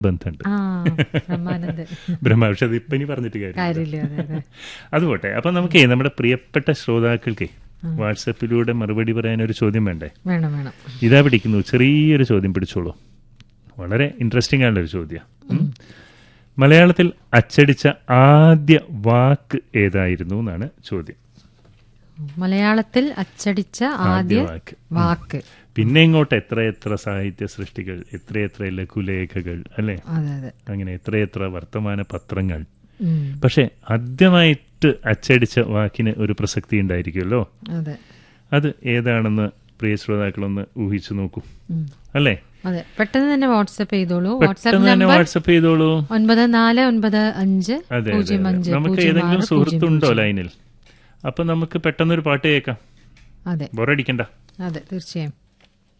ബന്ധമുണ്ട് ആ ബ്രഹ്മാനന്ദൻ ബ്രഹ്മ പക്ഷെ അത് ഇപ്പം ഇനി പറഞ്ഞിട്ട് കാര്യം കാര്യമില്ല അതെ അതെ അത് പോട്ടെ അപ്പം നമുക്കേ നമ്മുടെ പ്രിയപ്പെട്ട ശ്രോതാക്കൾക്ക് വാട്സപ്പിലൂടെ മറുപടി പറയാൻ ഒരു ചോദ്യം വേണ്ടേ വേണം വേണം ഇതാ പിടിക്കുന്നു ചെറിയൊരു ചോദ്യം പിടിച്ചോളൂ വളരെ ഇൻട്രസ്റ്റിംഗ് ആയിട്ടുള്ള ഒരു ചോദ്യം ഉം. മലയാളത്തിൽ അച്ചടിച്ച ആദ്യ വാക്ക് ഏതായിരുന്നു എന്നാണ് ചോദ്യം മലയാളത്തിൽ അച്ചടിച്ച ആദ്യ വാക്ക് വാക്ക് പിന്നെ ഇങ്ങോട്ട് എത്രയെത്ര സാഹിത്യ സൃഷ്ടികൾ എത്രയെത്ര ലഘുലേഖകൾ അല്ലെ അതെ അതെ അങ്ങനെ എത്രയെത്ര വർത്തമാന പത്രങ്ങൾ ഉം, പക്ഷെ ആദ്യമായിട്ട് അച്ചടിച്ച വാക്കിന് ഒരു പ്രസക്തി ഉണ്ടായിരിക്കുമല്ലോ അതെ അത് ഏതാണെന്ന് പ്രിയ ശ്രോതാക്കളൊന്ന് ഊഹിച്ചു നോക്കൂ ഉം, അല്ലേ അതെ പെട്ടെന്ന് തന്നെ വാട്സപ്പ് ചെയ്തോളൂ വാട്സപ്പ് പെട്ടെന്ന് തന്നെ നമ്പർ വാട്സപ്പ് ചെയ്തോളൂ ഒൻപത് നാല് ഒൻപത് അഞ്ച് അതെ അതെ, പൂജ്യം അതെ അഞ്ച് നമുക്ക് പൂജ്യം ഏതെങ്കിലും ആറ് പൂജ്യം സുഹൃത്തുണ്ടോ പൂജ്യം. ലൈനിൽ അപ്പൊ നമുക്ക് പെട്ടെന്നൊരു പാട്ട് കേൾക്കാം അതെ ബോറടിക്കണ്ട അതെ തീർച്ചയായും